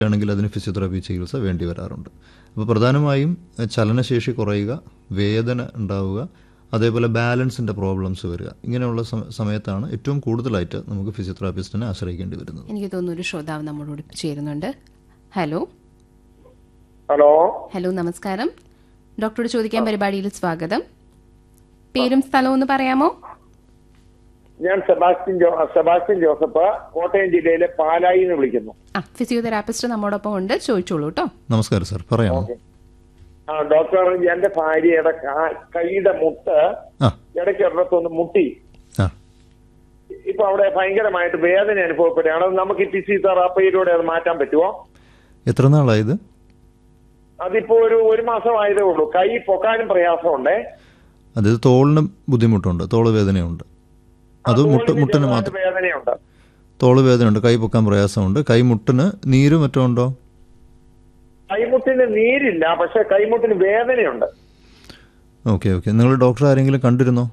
ആണെങ്കിൽ അതിന് ഫിസിയോതെറാപ്പി ചികിത്സ വേണ്ടി വരാറുണ്ട് അപ്പോൾ പ്രധാനമായും എഹ്, ചലനശേഷി കുറയുക വേദന ഉണ്ടാവുക അതേപോലെ ബാലൻസിൻ്റെ പ്രോബ്ലംസ് വരിക ഇങ്ങനെയുള്ള സമ- സമയത്താണ് ഏറ്റവും കൂടുതലായിട്ട് നമുക്ക് ഫിസിയോതെറാപ്പിസ്റ്റിനെ ആശ്രയിക്കേണ്ടി വരുന്നത് എനിക്ക് തോന്നുന്നു ഒരു ശ്രോതാവ് നമ്മളോട് ചേരുന്നുണ്ട് ഹലോ ഹലോ ഹലോ നമസ്കാരം ഡോക്ടറോട് ചോദിക്കാൻ പരിപാടിയിൽ സ്വാഗതം പേരും സ്ഥലവും ഒന്ന് പറയാമോ ഞാൻ സെബാസ്റ്റ്യൻ ജോ സെബാസ്റ്റ്യൻ ജോസഫ് കോട്ടയം ജില്ലയിലെ പാലായി എന്ന് വിളിക്കുന്നു ആ ഫിസിയോതെറാപ്പിസ്റ്റ് നമ്മോടൊപ്പം ഉണ്ട് ചോദിച്ചോളൂ കേട്ടോ നമസ്കാരം സാർ പറയാമോ ആ ഡോക്ടർ എന്റെ ഭാര്യയുടെ കാ- കൈയുടെ മുട്ട് ആ ഇടയ്ക്ക് ഒരിടത്തൊന്ന് മുട്ടി ആ ഇപ്പൊ അവിടെ ഭയങ്കരമായിട്ട് വേദന അനുഭവപ്പെടുകയാണ് അത് നമുക്ക് ഈ ഫിസിയോതെറാപ്പിയിലൂടെ അത് മാറ്റാൻ പറ്റുമോ എത്ര നാളായത് അതിപ്പോ ഒരു ഒരു മാസമായതേ ഉള്ളൂ കൈ പൊക്കാനും പ്രയാസമുണ്ടേ അതായത് തോളിന് ബുദ്ധിമുട്ടുണ്ട് തോള് വേദനയുണ്ട് അത് മുട്ട് തോളിന് മുട്ടിന് ചെറുതായിട്ട് മാത്രം വേദനയുണ്ട് തോള് വേദനയുണ്ട് കൈ പൊക്കാൻ പ്രയാസമുണ്ട് കൈ മുട്ടിന് നീര് മറ്റോ ഉണ്ടോ കൈമുട്ടിന് നീരില്ല പക്ഷെ കൈമുട്ടിന് വേദനയുണ്ട് ഓക്കെ ഓക്കെ നിങ്ങൾ ഡോക്ടർ ആരെങ്കിലും കണ്ടിരുന്നോ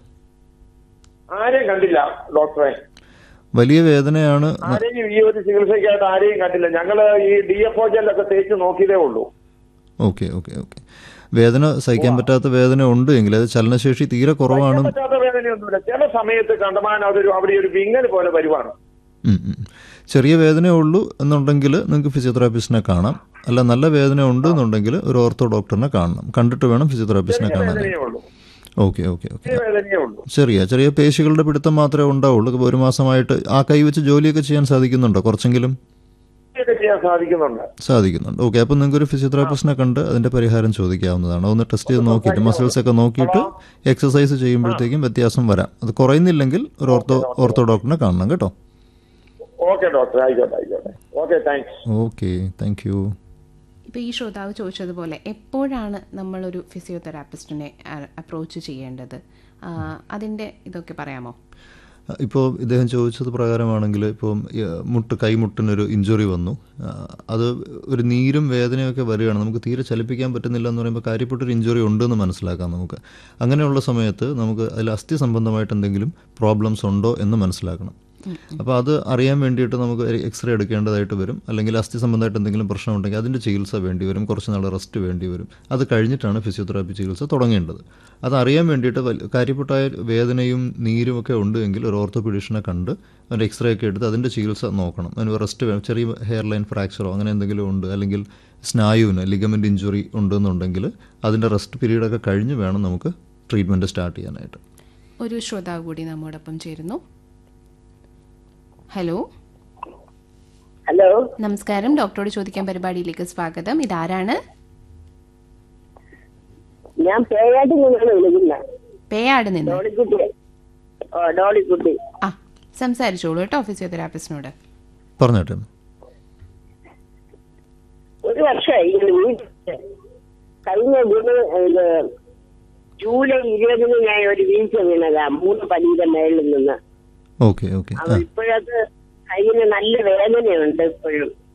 ആരെയും കണ്ടില്ല ഡോക്ടറെ വലിയ വേദനയാണ് ന- ആരെയും ഈ ഒരു ചികിത്സയ്ക്കായിട്ട് ആരെയും കണ്ടില്ല ഞങ്ങള് ഈ ഡി എഫ് ഒ ജെല്ലൊക്കെ തേച്ച് നോക്കിയതേ ഉള്ളൂ ഓക്കെ ഓക്കെ ഓക്കെ വേദന സഹിക്കാൻ പറ്റാത്ത വേദന ഉണ്ട് എങ്കിൽ അത് ചലനശേഷി തീരെ കുറവാണ് സഹിക്കാൻ പറ്റാത്ത വേദനയൊന്നുമില്ല ചില സമയത്ത് കണ്ടമാൻ അതൊരു അവിടെ ഒരു വിങ്ങൽ പോലെ വരുവാണ് ഉം, ഉം. ചെറിയ വേദനയേ ഉള്ളൂ എന്നുണ്ടെങ്കിൽ നിങ്ങൾക്ക് ഫിസിയോതെറാപ്പിസ്റ്റിനെ കാണാം അല്ല നല്ല വേദന ഉണ്ട് എന്നുണ്ടെങ്കിൽ ഒരു ഓർത്തോ ഡോക്ടറിനെ കാണണം കണ്ടിട്ട് വേണം ഫിസിയോതെറാപ്പിസ്റ്റിനെ ചെറിയ കാണാൻ വേദനയേ ഉള്ളൂ ഓക്കെ ഓക്കെ ഓക്കെ ചെറിയ വേദനയേ ഉള്ളൂ ചെറിയ ചെറിയ പേശികളുടെ പിടുത്തം മാത്രമേ ഉണ്ടാവുള്ളൂ ഇപ്പൊ ഒരു മാസമായിട്ട് ആ കൈ വെച്ച് ജോലിയൊക്കെ ചെയ്യാൻ സാധിക്കുന്നുണ്ടോ കുറച്ചെങ്കിലും ഇതൊക്കെ ചെയ്യാൻ സാധിക്കുന്നുണ്ട് സാധിക്കുന്നുണ്ട് ഓക്കെ അപ്പം നിങ്ങൾക്ക് ഒരു ഫിസിയോതെറാപ്പിസ്റ്റിനെ കണ്ട് അതിന്റെ പരിഹാരം ചോദിക്കാവുന്നതാണ് ഒന്ന് ടെസ്റ്റ് ചെയ്ത് നോക്കിയിട്ട് മസിൽസ് ഒക്കെ നോക്കിയിട്ട് എക്സസൈസ് ചെയ്യുമ്പോഴത്തേക്കും വ്യത്യാസം വരാം അത് കുറയുന്നില്ലെങ്കിൽ ഒരു ഓർത്തോ ഓർത്തോ ഡോക്ടറിനെ കാണണം കേട്ടോ ഓക്കെ ഡോക്ടർ ആയിക്കോട്ടെ ആയിക്കോട്ടെ okay thanks okay thank you ഇപ്പൊ ഈ ശ്രോതാവ് ചോദിച്ചതുപോലെ എപ്പോഴാണ് നമ്മളൊരു ഫിസിയോതെറാപ്പിസ്റ്റിനെ അപ്രോച്ച് ചെയ്യേണ്ടത് ആ, അതിന്റെ ഇതൊക്കെ പറയാമോ ഇപ്പോൾ ഇദ്ദേഹം ചോദിച്ചത് പ്രകാരമാണെങ്കിൽ ഇപ്പോൾ മുട്ട് കൈമുട്ടിനൊരു ഇഞ്ചുറി വന്നു ആ, അത് ഒരു നീരും വേദനയൊക്കെ വരികയാണ് നമുക്ക് തീരെ ചലിപ്പിക്കാൻ പറ്റുന്നില്ല എന്ന് പറയുമ്പോൾ കാര്യപ്പെട്ടൊരു ഇഞ്ചുറി ഉണ്ടെന്ന് മനസ്സിലാക്കാം നമുക്ക് അങ്ങനെയുള്ള സമയത്ത് നമുക്ക് അതിൽ അസ്ഥി സംബന്ധമായിട്ട് എന്തെങ്കിലും പ്രോബ്ലംസ് ഉണ്ടോ എന്ന് മനസ്സിലാക്കണം അപ്പോൾ അത് അറിയാൻ വേണ്ടിയിട്ട് നമുക്ക് എക്സ്റേ എടുക്കേണ്ടതായിട്ട് വരും അല്ലെങ്കിൽ അസ്ഥി സംബന്ധമായിട്ട് എന്തെങ്കിലും പ്രശ്നം ഉണ്ടെങ്കിൽ അതിൻ്റെ ചികിത്സ വേണ്ടി വരും കുറച്ച് നാൾ റെസ്റ്റ് വേണ്ടി വരും അത് കഴിഞ്ഞിട്ടാണ് ഫിസിയോതെറാപ്പി ചികിത്സ തുടങ്ങേണ്ടത് അത് അറിയാൻ വേണ്ടിയിട്ട് വലിയ- കാര്യപ്പെട്ടായ വേദനയും നീരും ഒക്കെ ഉണ്ട് എങ്കിൽ ഒരു ഓർത്തോപീഡീഷനെ കണ്ട് അതിൻ്റെ എക്സ്റേ ഒക്കെ എടുത്ത് അതിൻ്റെ ചികിത്സ നോക്കണം അതിന് റെസ്റ്റ് വേണം ചെറിയ ഹെയർ ലൈൻ ഫ്രാക്ചറോ അങ്ങനെ എന്തെങ്കിലും ഉണ്ട് അല്ലെങ്കിൽ സ്നായുവിന് ലിഗമെൻ്റ് ഇഞ്ചുറി ഉണ്ടെന്നുണ്ടെങ്കിൽ അതിൻ്റെ റെസ്റ്റ് പീരീഡൊക്കെ കഴിഞ്ഞ് വേണം നമുക്ക് ട്രീറ്റ്മെൻറ്റ് സ്റ്റാർട്ട് ചെയ്യാനായിട്ട് ഒരു ശ്രോതാവ് കൂടി നമ്മോടൊപ്പം ചേരുന്നു ഹലോ ഹലോ നമസ്കാരം ഡോക്ടറോട് ചോദിക്കാൻ പരിപാടിയിലേക്ക് സ്വാഗതം ഇതാരാണ് ഞാൻ പേയാട്ടിൽ നിന്നാണ് വിളിക്കുന്നത് പേയാട് നിന്ന് ഡോളിക്കുട്ടി ഓ ഡോളിക്കുട്ടി ആ സംസാരിച്ചോളൂ കേട്ടോ ഫിസിയോതെറാപ്പിസ്റ്റിനോട് പറഞ്ഞോട്ടെ ഒരു വർഷമായി ഇങ്ങനെ വീട്ടില് കഴിഞ്ഞ ജൂൺ ഇത് ജൂലൈ ഇരുപതിന് ഞാൻ ഒരു വീഴ്ച വീണതാ മൂന്ന് പടിയുടെ മേളിൽ നിന്ന് ഓക്കെ ഓക്കെ അപ്പൊ ഇപ്പോഴത് കയ്യിന് നല്ല വേദനയുണ്ട് ഇപ്പോഴും